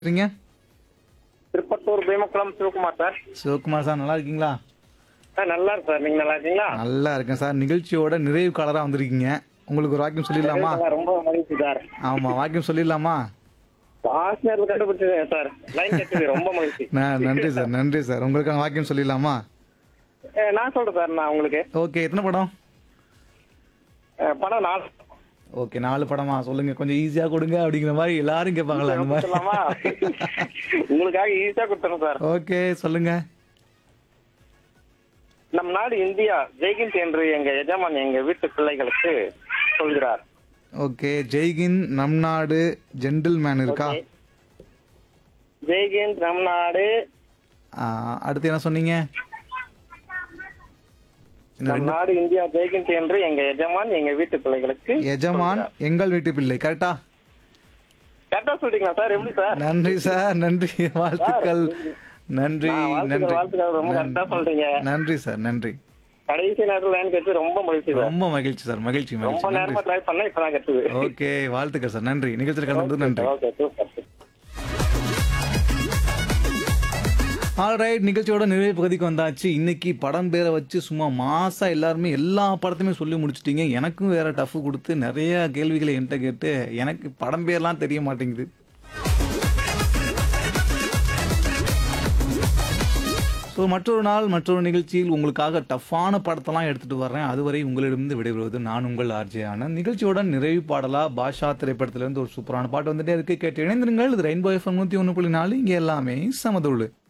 இருக்கீங்க Tiruppattur Bheemakulam Sivakumar sir Sivakumar sir நல்லா இருக்கீங்களா சார் நல்லா இருக்கு சார் நீங்க நல்லா இருக்கீங்களா நல்லா இருக்கேன் சார் நிகழ்ச்சியோட நிறைவு காலரா வந்திருக்கீங்க உங்களுக்கு ஒரு வாக்கியம் சொல்லிடலாமா சார், ரொம்ப மகிழ்ச்சி சார் ஆமா வாக்கியம் சொல்லிடலாமா ஆசிரியர் கண்டுபிடிச்சது சார் லைன் கட்டுது ரொம்ப மகிழ்ச்சி ந- நன்றி சார் நன்றி சார் உங்களுக்கான வாக்கியம் சொல்லிடலாமா ஏ, நான் சொல்றேன் சார் நான் உங்களுக்கு ஓகே எத்தனை படம் ஏ, படம் நாலு ஓகே நாலு படமா சொல்லுங்க கொஞ்சம் ஈஸியா கொடுங்க அப்படிங்கிற மாதிரி எல்லாரும் கேட்பாங்களா அந்த மாதிரி சொல்லலாமா உங்களுக்காக ஈஸியா கொடுத்துறேன் சார் ஓகே சொல்லுங்க நம் நாடு இந்தியா ஜெய்கிந்த் என்று எங்க எஜமான் எங்க வீட்டு பிள்ளைகளுக்கு சொல்கிறார் ஓகே ஜெய்கின் நம் நாடு ஜென்டில்மேன் இருக்கா Okay. ஜெய்கிந்த் நம் நாடு ஆ, அடுத்து என்ன சொன்னீங்க இன்னும் நம் ரெண்டு- நாடு இந்தியா ஜெய்கிந்த் என்று எங்க எஜமான் எங்க வீட்டு பிள்ளைகளுக்கு எஜமான் எங்கள் வீட்டு பிள்ளை கரெக்டா கரெக்டா சொல்றீங்களா சார் எப்படி சார் நன்றி சார் நன்றி வாழ்த்துக்கள் நன்றி ஆ, வாழ்த்துக்கள், நன்றி வாழ்த்துக்கள். ரொம்ப correct ஆ சொல்றீங்க. நன்றி சார் நன்றி கடைசி நேரத்துல லைன் கட்டு ரொம்ப மகிழ்ச்சி சார் ரொம்ப மகிழ்ச்சி சார் மகிழ்ச்சி ரொம்ப மகிழ்ச்சி நன்றி நேரமா ட்ரை பண்ண இப்ப தான் கட்டுது ஓகே வாழ்த்துக்கள் சார் நன்றி நிகழ்ச்சியில் கலந்து நன்றி ஓகே சூப்பர் ஆல்ரைட் நிகழ்ச்சியோட நிறைவு பகுதிக்கு வந்தாச்சு இன்னைக்கு படம் பேரை வச்சு சும்மா மாசா எல்லாருமே எல்லா படத்தையுமே சொல்லி முடிச்சிட்டீங்க எனக்கும் வேற டஃப் கொடுத்து நிறைய கேள்விகளை என்கிட்ட கேட்டு எனக்கு படம் பேர்லாம் தெரிய மாட்டேங்குது ஸோ மற்றொரு நாள் மற்றொரு நிகழ்ச்சியில் உங்களுக்காக டஃப்பான படத்தெல்லாம் எடுத்துட்டு வர்றேன் அதுவரை உங்களிடமிருந்து விடைபெறுவது நான் உங்கள் ஆர்ஜே ஆனந்த் நிகழ்ச்சியோட நிறைவு பாடலா பாஷா திரைப்படத்திலிருந்து ஒரு சூப்பரான பாட்டு வந்துட்டே இருக்கு கேட்டு இணைந்திருங்கள் இது ரெயின்போ எஃப்எம் நூற்றி ஒன்று புள்ளி நாலு இங்கே எல்லாமே சமதுள்ளு